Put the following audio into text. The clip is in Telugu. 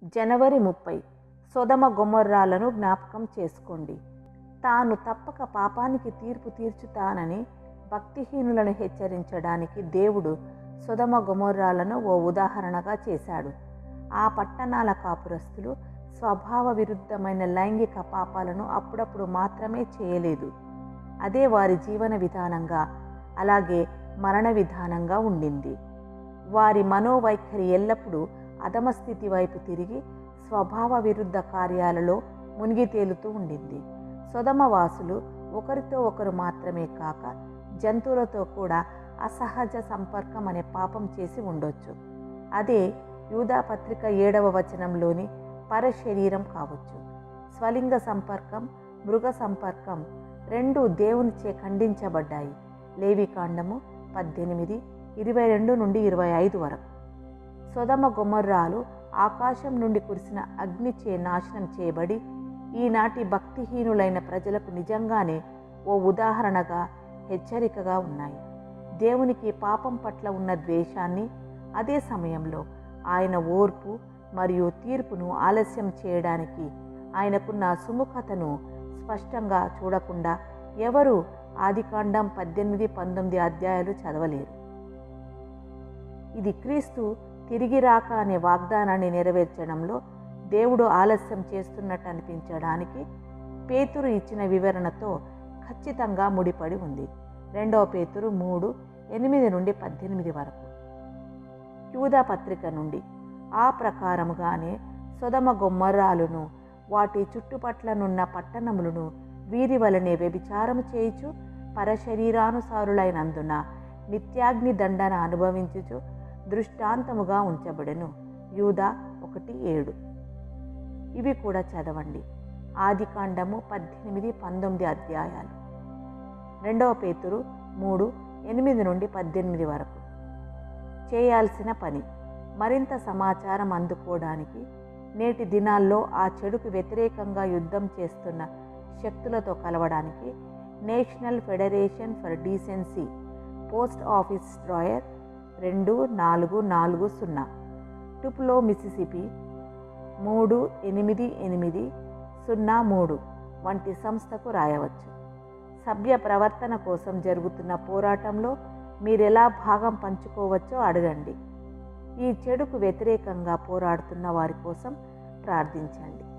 జనవరి ముప్పై సొదమ గొమొర్రాలను జ్ఞాపకం చేసుకోండి తాను తప్పక పాపానికి తీర్పు తీర్చుతానని భక్తిహీనులను హెచ్చరించడానికి దేవుడు సుధమ గుమర్రాలను ఓ ఉదాహరణగా చేశాడు ఆ పట్టణాల కాపురస్తులు స్వభావ విరుద్ధమైన లైంగిక పాపాలను అప్పుడప్పుడు మాత్రమే చేయలేదు అదే వారి జీవన విధానంగా అలాగే మరణ విధానంగా ఉండింది వారి మనోవైఖరి ఎల్లప్పుడూ అధమస్థితి వైపు తిరిగి స్వభావ విరుద్ధ కార్యాలలో మునిగి తేలుతూ ఉండింది సుధమవాసులు ఒకరితో ఒకరు మాత్రమే కాక జంతువులతో కూడా అసహజ సంపర్కం అనే పాపం చేసి ఉండొచ్చు అదే యూదాపత్రిక ఏడవ వచనంలోని పరశరీరం కావచ్చు స్వలింగ సంపర్కం మృగ సంపర్కం రెండు దేవునిచే ఖండించబడ్డాయి లేవికాండము పద్దెనిమిది ఇరవై రెండు నుండి ఇరవై ఐదు వరకు సొదమ గుమర్రాలు ఆకాశం నుండి కురిసిన అగ్నిచే నాశనం చేయబడి ఈనాటి భక్తిహీనులైన ప్రజలకు నిజంగానే ఓ ఉదాహరణగా హెచ్చరికగా ఉన్నాయి దేవునికి పాపం పట్ల ఉన్న ద్వేషాన్ని అదే సమయంలో ఆయన ఓర్పు మరియు తీర్పును ఆలస్యం చేయడానికి ఆయనకున్న సుముఖతను స్పష్టంగా చూడకుండా ఎవరు ఆదికాండం పద్దెనిమిది పంతొమ్మిది అధ్యాయాలు చదవలేరు ఇది క్రీస్తు తిరిగి రాక అనే వాగ్దానాన్ని నెరవేర్చడంలో దేవుడు ఆలస్యం చేస్తున్నట్టు అనిపించడానికి పేతురు ఇచ్చిన వివరణతో ఖచ్చితంగా ముడిపడి ఉంది రెండవ పేతురు మూడు ఎనిమిది నుండి పద్దెనిమిది వరకు యూదా పత్రిక నుండి ఆ ప్రకారముగానే సుధమ గొమ్మరాలును వాటి చుట్టుపట్లనున్న పట్టణములను వీరి వలనే వ్యభిచారము చేయుచు పరశరీరానుసారులైనందున నిత్యాగ్ని దండన అనుభవించుచు దృష్టాంతముగా ఉంచబడెను యూదా ఒకటి ఏడు ఇవి కూడా చదవండి ఆదికాండము పద్దెనిమిది పంతొమ్మిది అధ్యాయాలు రెండవ పేతురు మూడు ఎనిమిది నుండి పద్దెనిమిది వరకు చేయాల్సిన పని మరింత సమాచారం అందుకోవడానికి నేటి దినాల్లో ఆ చెడుకు వ్యతిరేకంగా యుద్ధం చేస్తున్న శక్తులతో కలవడానికి national federation for decency post office drawer రెండు నాలుగు నాలుగు సున్నా టుప్లో మిసిసిపి మూడు ఎనిమిది ఎనిమిది సున్నా మూడు వంటి సంస్థకు రాయవచ్చు సభ్య ప్రవర్తన కోసం జరుగుతున్న పోరాటంలో మీరెలా భాగం పంచుకోవచ్చో అడగండి ఈ చెడుకు వ్యతిరేకంగా పోరాడుతున్న వారి కోసం ప్రార్థించండి